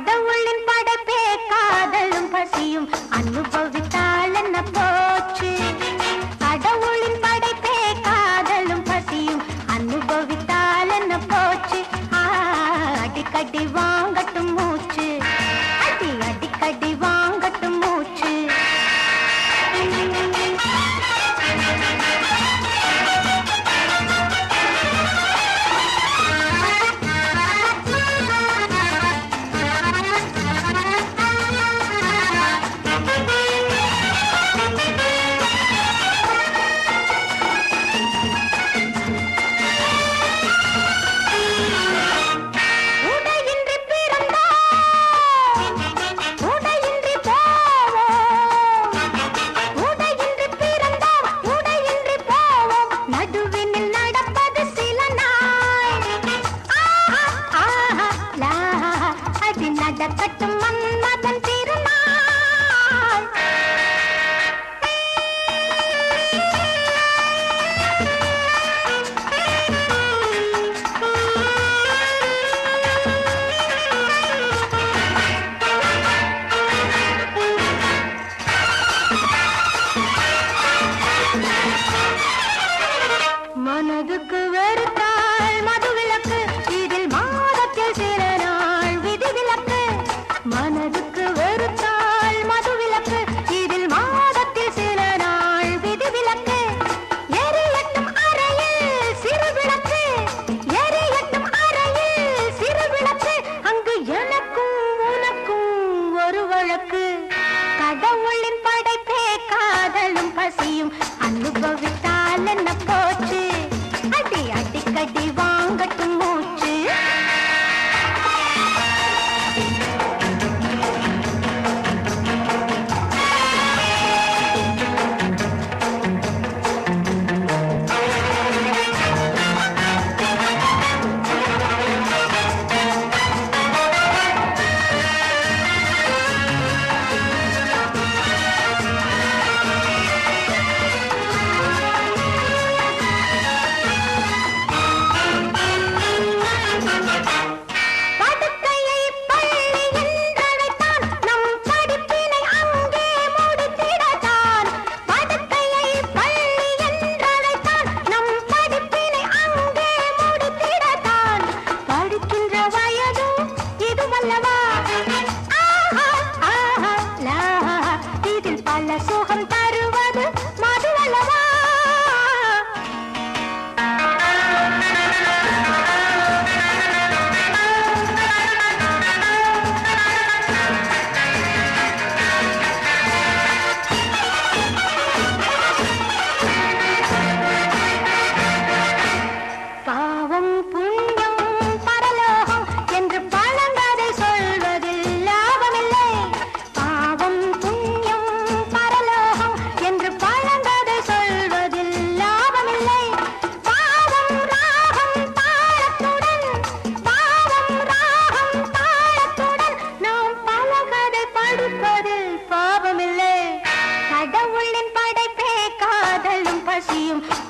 கடவுளின் படைப்பே காதலும் பசியும் அனுபவித்தால் என்ன போச்சு கடவுளின் படைப்பே காதலும் பசியும் அனுபவித்தால் என்ன போச்சு ஆ, அடிக்கடி வாங்கட்டும் மூச்சு அடி அடிக்கடி வாங்கட்டும் மூச்சு உடையின்றி பிறந்தோம் உடையின்றி போவோம் உடையின்றி பிறந்தோம் உடையின்றி போவோம் நடுவினில் நடப்பது சில நாள் ஆஹா, ஆஹா, லா, அது நடக்கட்டும் மன்மதன் திருநாள் மனதுக்கு வெறுத்தாள் மதுவிலக்கு இதில் மாதத்தில் சில நாள் விதிவிலக்கு மனதுக்கு வெறுத்தாள் மதுவிலக்கு இதில் மாதத்தில் சில நாள் விதிவிலக்கு எரியட்டும் அறையில் சிறு விளக்கு எரியட்டும் அறையில் சிறு விளக்கு அங்கு எனக்கும் உனக்கும் ஒரு வழக்கு கடவுளின் படைப்பே காதலும் பசியும் அனுபவித்தால் என்ன போச்சு அடி அடிக்கடி வாங்கட்டும் மூச்சு படுக்கையை பள்ளி என்றழைத்தான் நம் படிப்பினை அங்கே முடித்திடத்தான் படுக்கையை பள்ளி என்றழைத்தான் நம் படிப்பினை அங்கே முடித்திடத்தான் படிக்கின்ற வயதும் இதுவல்லவா ஆஹா, ஆஹா, லா, இதில் பல சுகம் தருவது மதுவல்லவா பாவம் புண்ணியம் பரலோகம் என்று பழங்கதை சொல்வதில் லாபமில்லை பாவம் புண்ணியம் பரலோகம் என்று பழங்கதை சொல்வதில் லாபமில்லை பாவம் ராகம் தாளத்துடன் பாவம் ராகம் தாளத்துடன் நாம் பழகதை படிப்பதில் பாவமில்லை கடவுளின் படைப்பே காதலும் பசியும்